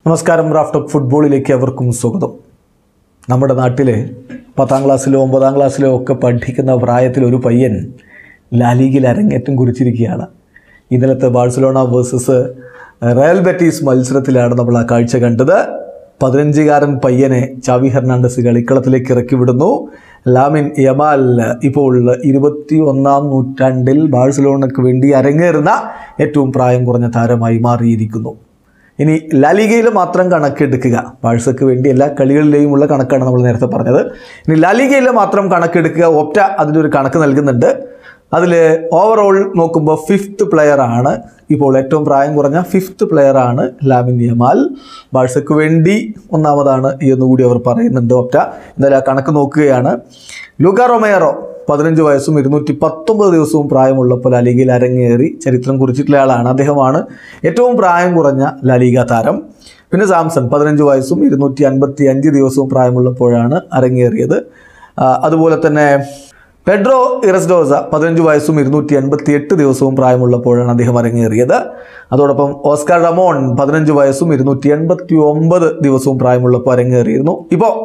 നമസ്കാരം റാഫ്റ്റോക്ക് ഫുട്ബോളിലേക്ക് അവർക്കും സ്വാഗതം നമ്മുടെ നാട്ടിൽ പത്താം ക്ലാസ്സിലോ ഒമ്പതാം ക്ലാസ്സിലോ ഒക്കെ പഠിക്കുന്ന പ്രായത്തിൽ ഒരു പയ്യൻ ലാലീഗിൽ അരങ്ങേറ്റം കുറിച്ചിരിക്കുകയാണ് ഇന്നലത്തെ ബാഴ്സലോണ വേഴ്സസ് റയൽ ബെറ്റീസ് മത്സരത്തിലാണ് നമ്മൾ ആ കാഴ്ച കണ്ടത് പതിനഞ്ചുകാരൻ പയ്യനെ ചാവി ഹെർണാണ്ടസ് കളിക്കളത്തിലേക്ക് ഇറക്കി വിടുന്നു ലാമിൻ യമാൽ ഇപ്പോൾ ഇരുപത്തി ഒന്നാം നൂറ്റാണ്ടിൽ ബാഴ്സലോണയ്ക്ക് വേണ്ടി അരങ്ങേറുന്ന ഏറ്റവും പ്രായം കുറഞ്ഞ താരമായി മാറിയിരിക്കുന്നു ഇനി ലാലിഗയിൽ മാത്രം കണക്കെടുക്കുക ബാഴ്സക്ക് വേണ്ടി എല്ലാ കളികളിലെയും ഉള്ള കണക്കാണ് നമ്മൾ നേരത്തെ പറഞ്ഞത് ഇനി ലാലിഗയിൽ മാത്രം കണക്കെടുക്കുക ഒപ്റ്റ അതിൻ്റെ ഒരു കണക്ക് നൽകുന്നുണ്ട് അതിൽ ഓവറോൾ നോക്കുമ്പോൾ ഫിഫ്ത്ത് പ്ലെയർ ആണ് ഇപ്പോൾ ഏറ്റവും പ്രായം കുറഞ്ഞ ഫിഫ്ത്ത് പ്ലെയർ ആണ് ലാമിൻ യമാൽ ബാഴ്സക്ക് വേണ്ടി ഒന്നാമതാണ് എന്നുകൂടി അവർ പറയുന്നുണ്ട് ഒപ്റ്റ എന്തായാലും ആ കണക്ക് നോക്കുകയാണ് ലൂക്ക റൊമേറോ പതിനഞ്ച് വയസ്സും ഇരുന്നൂറ്റി പത്തൊമ്പത് ദിവസവും പ്രായമുള്ളപ്പോൾ ലാലിഗയിൽ അരങ്ങേറി ചരിത്രം കുറിച്ചിട്ടുള്ള ആളാണ് അദ്ദേഹമാണ് ഏറ്റവും പ്രായം കുറഞ്ഞ ലാലിഗ താരം പിന്നെ സാംസൺ പതിനഞ്ച് വയസ്സും ഇരുന്നൂറ്റി അൻപത്തി അഞ്ച് ദിവസവും പ്രായമുള്ളപ്പോഴാണ് അരങ്ങേറിയത് ആ, അതുപോലെ തന്നെ പെഡ്രോ ഇറസ്ഡോസ പതിനഞ്ച് വയസ്സും ഇരുന്നൂറ്റി എൺപത്തി എട്ട് ദിവസവും പ്രായമുള്ളപ്പോഴാണ് അദ്ദേഹം അരങ്ങേറിയത് അതോടൊപ്പം ഓസ്കാർ റമോൺ പതിനഞ്ച് വയസ്സും ഇരുന്നൂറ്റി എൺപത്തി ഒമ്പത് ദിവസവും പ്രായമുള്ളപ്പോൾ അരങ്ങേറിയിരുന്നു ഇപ്പോൾ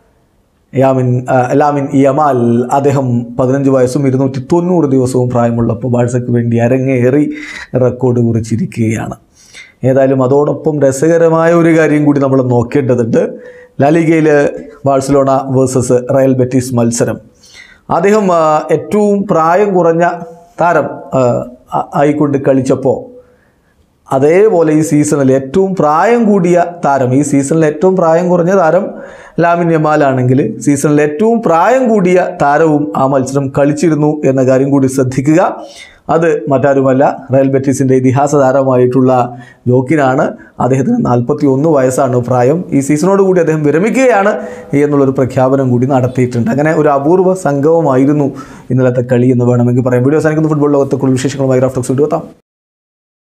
യാമിൻ ആ, ലാമിൻ യമാൽ അദ്ദേഹം പതിനഞ്ച് വയസ്സും ഇരുന്നൂറ്റി തൊണ്ണൂറ് ദിവസവും പ്രായമുള്ളപ്പോൾ ബാഴ്സയ്ക്ക് വേണ്ടി അരങ്ങേറി റെക്കോർഡ് കുറിച്ചിരിക്കുകയാണ് ഏതായാലും അതോടൊപ്പം രസകരമായ ഒരു കാര്യം കൂടി നമ്മൾ നോക്കേണ്ടതുണ്ട് ലാലിഗയിൽ ബാഴ്സലോണ വേഴ്സസ് റയൽ ബെറ്റീസ് മത്സരം അദ്ദേഹം ആ, ഏറ്റവും പ്രായം കുറഞ്ഞ താരം ആ, ആ- ആയിക്കൊണ്ട് കളിച്ചപ്പോൾ അതേപോലെ ഈ സീസണിൽ ഏറ്റവും പ്രായം കൂടിയ താരം ഈ സീസണിൽ ഏറ്റവും പ്രായം കുറഞ്ഞ താരം ലാമിൻ യമാലാണെങ്കിൽ സീസണിൽ ഏറ്റവും പ്രായം കൂടിയ താരവും ആ മത്സരം കളിച്ചിരുന്നു എന്ന കാര്യം കൂടി ശ്രദ്ധിക്കുക അത് മറ്റാരുമല്ല റയൽ ബെറ്റീസിൻ്റെ ഇതിഹാസ താരമായിട്ടുള്ള ജോക്കിനാണ് അദ്ദേഹത്തിന് നാൽപ്പത്തി ഒന്ന് വയസ്സാണ് പ്രായം ഈ സീസണോട് കൂടി അദ്ദേഹം വിരമിക്കുകയാണ് എന്നുള്ളൊരു പ്രഖ്യാപനം കൂടി നടത്തിയിട്ടുണ്ട് അങ്ങനെ ഒരു അപൂർവ സംഘവുമായിരുന്നു ഇന്നലത്തെ കളി എന്ന് വേണമെങ്കിൽ പറയാം വീഡിയോ അവസാനിക്കുന്ന ഫുട്ബോൾ ലോകത്തെ കൂടുതൽ വിശേഷങ്ങളുമായി റാഫ്റ്റോക്സ് എത്താം